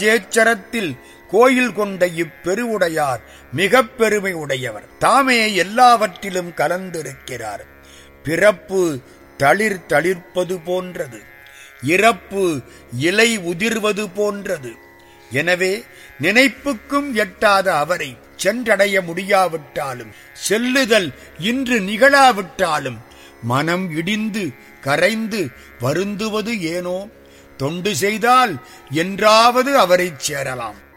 ராஜேச்சரத்தில் கோயில் கொண்ட இப்பெருவுடையார் மிகப் பெருமை உடையவர் தாமே எல்லாவற்றிலும் கலந்திருக்கிறார் பிறப்பு தளிர் தளிர்ப்பது போன்றது இறப்பு இலை உதிர்வது போன்றது எனவே நினைப்புக்கும் எட்டாத அவரை சென்றடைய முடியாவிட்டாலும் செல்லுதல் இன்று நிகழாவிட்டாலும் மனம் இடிந்து கரைந்து வருந்துவது ஏனோ தொண்டு செய்தால் என்றாவது அவரைச் சேரலாம்